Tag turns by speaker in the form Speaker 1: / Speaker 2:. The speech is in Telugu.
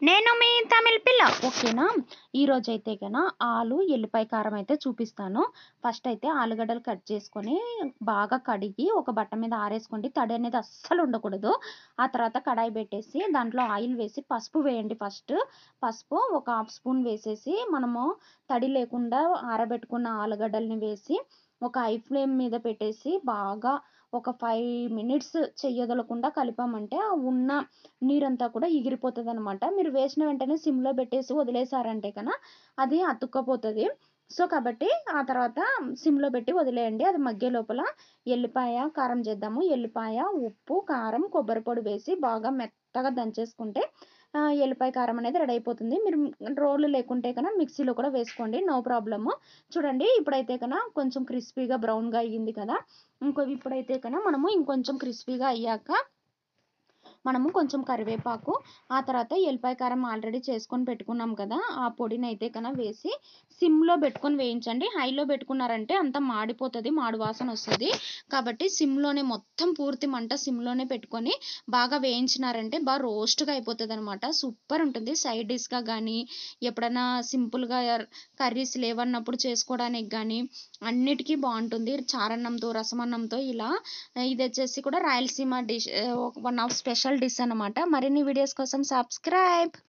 Speaker 1: నేను మీ తమిళ్ పిల్ల ఓకేనా ఈరోజు అయితే కన ఆలు ఎల్లిపాయ కారం అయితే చూపిస్తాను ఫస్ట్ అయితే ఆలుగడ్డలు కట్ చేసుకొని బాగా కడిగి ఒక బట్ట మీద ఆరేసుకోండి తడి అనేది అస్సలు ఉండకూడదు ఆ తర్వాత కడాయి పెట్టేసి దాంట్లో ఆయిల్ వేసి పసుపు వేయండి ఫస్ట్ పసుపు ఒక హాఫ్ స్పూన్ వేసేసి మనము తడి లేకుండా ఆరబెట్టుకున్న ఆలుగడ్డల్ని వేసి ఒక హై ఫ్లేమ్ మీద పెట్టేసి బాగా ఒక ఫైవ్ మినిట్స్ చెయ్యదలకుండా కలిపామంటే ఆ ఉన్న నీరంతా కూడా ఎగిరిపోతుంది అనమాట మీరు వేసిన వెంటనే సిమ్లో పెట్టేసి వదిలేసారంటే కన్నా అది అతుక్కపోతుంది సో కాబట్టి ఆ తర్వాత సిమ్లో పెట్టి వదిలేయండి అది మగ్గే లోపల ఎల్లిపాయ కారం చేద్దాము ఎల్లిపాయ ఉప్పు కారం కొబ్బరి పొడి వేసి బాగా మెత్తగా దంచేసుకుంటే ఎల్లిపాయ కారం అనేది రెడీ అయిపోతుంది మీరు రోళ్ళు లేకుంటే కన్నా మిక్సీలో కూడా వేసుకోండి నో ప్రాబ్లము చూడండి ఇప్పుడైతే కన్నా కొంచెం క్రిస్పీగా బ్రౌన్గా అయ్యింది కదా ఇంకో ఇప్పుడైతే కన్నా మనము ఇంకొంచెం క్రిస్పీగా అయ్యాక మనము కొంచెం కరివేపాకు ఆ తర్వాత ఎల్లిపాయ కారం ఆల్రెడీ చేసుకొని పెట్టుకున్నాం కదా ఆ పొడిని అయితే కన్నా వేసి సిమ్లో పెట్టుకొని వేయించండి హైలో పెట్టుకున్నారంటే అంతా మాడిపోతుంది మాడు వాసన వస్తుంది కాబట్టి సిమ్లోనే మొత్తం పూర్తి మంట సిమ్లోనే పెట్టుకొని బాగా వేయించినారంటే బాగా రోస్ట్గా అయిపోతుంది అనమాట సూపర్ ఉంటుంది సైడ్ డిష్గా కానీ ఎప్పుడైనా సింపుల్గా కర్రీస్ లేవన్నప్పుడు చేసుకోవడానికి కానీ అన్నిటికీ బాగుంటుంది చారన్నంతో రసమన్నంతో ఇలా ఇది వచ్చేసి కూడా Rayalaseema dish one of special dish అనమాట మరిన్ని వీడియోస్ కోసం సబ్స్క్రైబ్